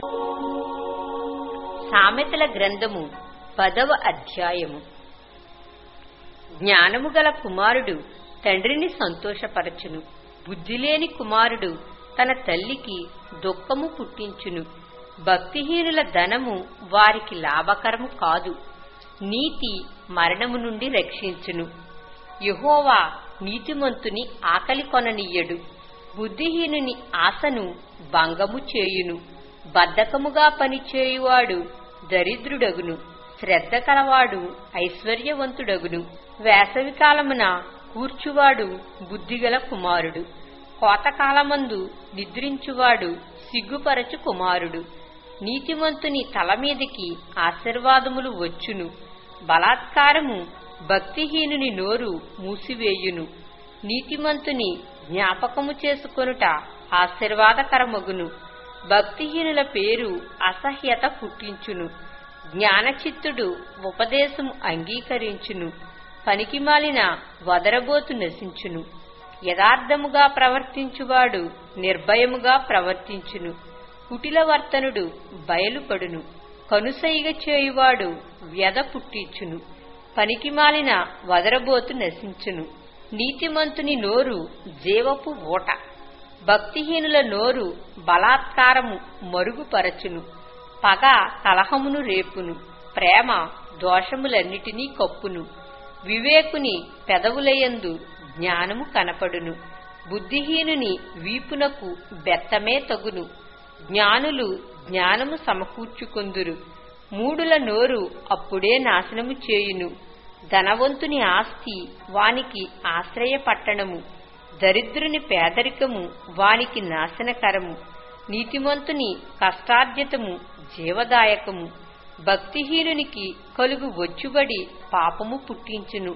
సామెతల గ్రంథము పదవ అధ్యాయము జ్ఞానము గల కుమారుడు తండ్రిని సంతోషపరచును బుద్ధిలేని కుమారుడు తన తల్లికి దుఃఖము పుట్టించును భక్తిహీనుల ధనము వారికి లాభకరము కాదు నీతి మరణము నుండి రక్షించును యహోవా నీతిమంతుని ఆకలి కొననీయడు బుద్ధిహీనుని ఆశను భంగము చేయును బద్ధకముగా పనిచేయువాడు దరిద్రుడగును శ్రద్ధ కలవాడు ఐశ్వర్యవంతుడగును వేసవికాలమున కూర్చువాడు బుద్ధిగల కుమారుడు కోతకాలమందు నిద్రించువాడు సిగ్గుపరచు కుమారుడు నీతిమంతుని తల మీదికి ఆశీర్వాదములు వచ్చును బలాత్కారము భక్తిహీనుని నోరు మూసివేయును నీతిమంతుని జ్ఞాపకము చేసుకొనుట ఆశీర్వాదకరమగును భక్తిహీనుల పేరు అసహ్యత పుట్టించును జ్ఞానచిత్తుడు ఉపదేశము అంగీకరించును పనికిమాలిన వదరబోతు నశించును యథార్థముగా ప్రవర్తించువాడు నిర్భయముగా ప్రవర్తించును కుటిలవర్తనుడు బయలుపడును కనుసైగ చేయువాడు వ్యధ పుట్టించును పనికిమాలిన వదరబోతు నశించును నీతిమంతుని నోరు జీవపు ఓట భక్తిహీనుల నోరు బలాత్కారము మరుగుపరచును పగ కలహమును రేపును ప్రేమ దోషములన్నిటినీ కప్పును వివేకుని పెదవులయందు జ్ఞానము కనపడును బుద్ధిహీనుని వీపునకు బెత్తమే తగును జ్ఞానులు జ్ఞానము సమకూర్చుకొందురు మూడుల నోరు అప్పుడే నాశనము చేయును ధనవంతుని ఆస్తి వానికి ఆశ్రయ పట్టణము దరిద్రుని పేదరికము వానికి నాశనకరము నీతిమంతుని కష్టార్జితము జీవదాయకము భక్తిహీనునికి కలుగు వచ్చుబడి పాపము పుట్టించును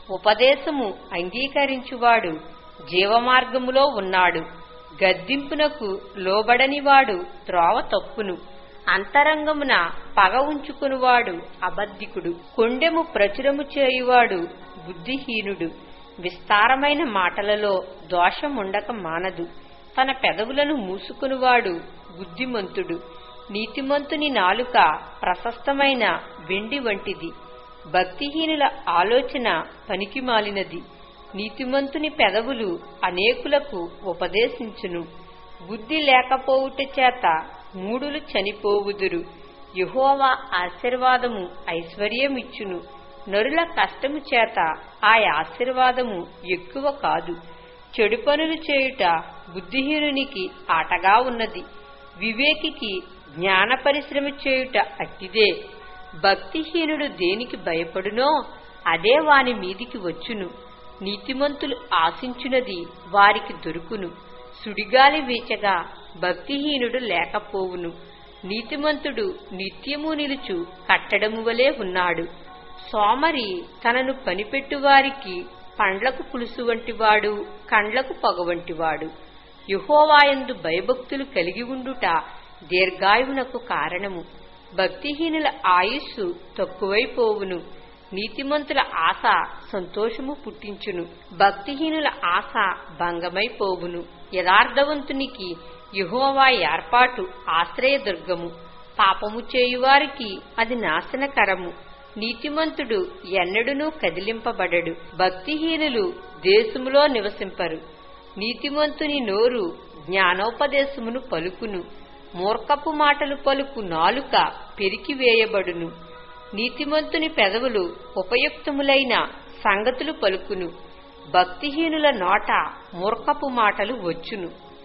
ఉపదేశము అంగీకరించువాడు జీవమార్గములో ఉన్నాడు గద్దింపునకు లోబడనివాడు త్రోవ తప్పును అంతరంగమున పగ ఉంచుకునివాడు అబద్ధికుడు కొండెము ప్రచురము చేయువాడు బుద్ధిహీనుడు విస్తారమైన మాటలలో దోషముండక మానదు తన పెదవులను మూసుకునివాడు బుద్ధిమంతుడు నీతిమంతుని నాలుక ప్రశస్తమైన వెండి వంటిది భక్తిహీనుల ఆలోచన పనికిమాలినది నీతిమంతుని పెదవులు అనేకులకు ఉపదేశించును బుద్ధి లేకపోవుట చేత మూడులు చనిపోవుదురు యహోవా ఆశీర్వాదము ఐశ్వర్యమిచ్చును నరుల కష్టము చేత ఆ ఆశీర్వాదము ఎక్కువ కాదు చెడు పనులు చేయుట బుద్ధిహీనునికి ఆటగా ఉన్నది వివేకికి జ్ఞాన పరిశ్రమ చేయుట అట్టిదే భక్తిహీనుడు దేనికి భయపడునో అదే వాని మీదికి వచ్చును నీతిమంతులు ఆశించునది వారికి దొరుకును సుడిగాలి వీచగా భక్తిహీనుడు లేకపోవును నీతిమంతుడు నిత్యము నిలుచు కట్టడము వలె ఉన్నాడు సోమరి తనను పనిపెట్టువారికి పండ్లకు పులుసు వంటివాడు కండ్లకు పొగ వంటివాడు యుహోవాయందు భయభక్తులు కలిగి ఉండుట దీర్ఘాయువునకు కారణము భక్తిహీనుల ఆయుస్సు తక్కువైపోవును నీతిమంతుల ఆశ సంతోషము పుట్టించును భక్తిహీనుల ఆశ భంగమైపోవును యథార్థవంతునికి యహోవా ఏర్పాటు ఆశ్రయదుర్గము పాపము చేయువారికి అది నాశనకరము నీతిమంతుడు ఎన్నడునూ కదిలింపబడడు భక్తిహీనులు దేశములో నివసింపరు నీతిమంతుని నోరు జ్ఞానోపదేశమును పలుకును మూర్ఖపు మాటలు పలుకు నాలుక పెరికివేయబడును నీతిమంతుని పెదవులు ఉపయుక్తములైన సంగతులు పలుకును భక్తిహీనుల నోట మూర్ఖపు మాటలు వచ్చును